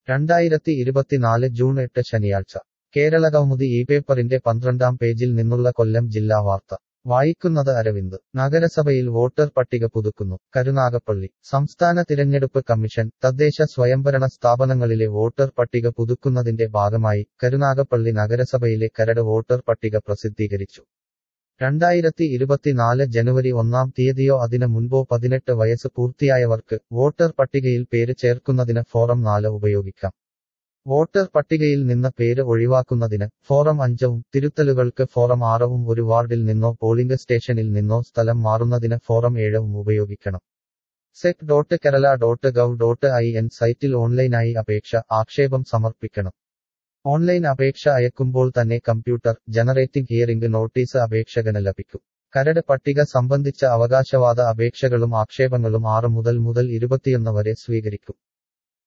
രണ്ടായിരത്തി ഇരുപത്തിനാല് ജൂൺ എട്ട് ശനിയാഴ്ച കേരളകൗമുദി ഈ പേപ്പറിന്റെ പന്ത്രണ്ടാം പേജിൽ നിന്നുള്ള കൊല്ലം ജില്ലാ വാർത്ത വായിക്കുന്നത് അരവിന്ദ് നഗരസഭയിൽ വോട്ടർ പട്ടിക പുതുക്കുന്നു കരുനാഗപ്പള്ളി സംസ്ഥാന തിരഞ്ഞെടുപ്പ് കമ്മീഷൻ തദ്ദേശ സ്വയംഭരണ സ്ഥാപനങ്ങളിലെ വോട്ടർ പട്ടിക പുതുക്കുന്നതിന്റെ ഭാഗമായി കരുനാഗപ്പള്ളി നഗരസഭയിലെ കരട് വോട്ടർ പട്ടിക പ്രസിദ്ധീകരിച്ചു രണ്ടായിരത്തി ഇരുപത്തിനാല് ജനുവരി ഒന്നാം തീയതിയോ അതിന് മുൻപോ പതിനെട്ട് വയസ്സ് പൂർത്തിയായവർക്ക് വോട്ടർ പട്ടികയിൽ പേര് ചേർക്കുന്നതിന് ഫോറം നാല് ഉപയോഗിക്കാം വോട്ടർ പട്ടികയിൽ നിന്ന് പേര് ഒഴിവാക്കുന്നതിന് ഫോറം അഞ്ചവും തിരുത്തലുകൾക്ക് ഫോറം ആറവും ഒരു വാർഡിൽ നിന്നോ പോളിംഗ് സ്റ്റേഷനിൽ നിന്നോ സ്ഥലം മാറുന്നതിന് ഫോറം ഏഴവും ഉപയോഗിക്കണം sec dot Kerala dot gov dot I N സൈറ്റിൽ ഓൺലൈനായി അപേക്ഷ ആക്ഷേപം സമർപ്പിക്കണം ഓൺലൈൻ അപേക്ഷ അയക്കുമ്പോൾ തന്നെ കമ്പ്യൂട്ടർ ജനറേറ്റിംഗ് ഹിയറിംഗ് നോട്ടീസ് അപേക്ഷകന് ലഭിക്കും കരട് പട്ടിക സംബന്ധിച്ച അവകാശവാദ അപേക്ഷകളും ആക്ഷേപങ്ങളും ആറ് മുതൽ മുതൽ ഇരുപത്തിയൊന്ന് വരെ സ്വീകരിക്കും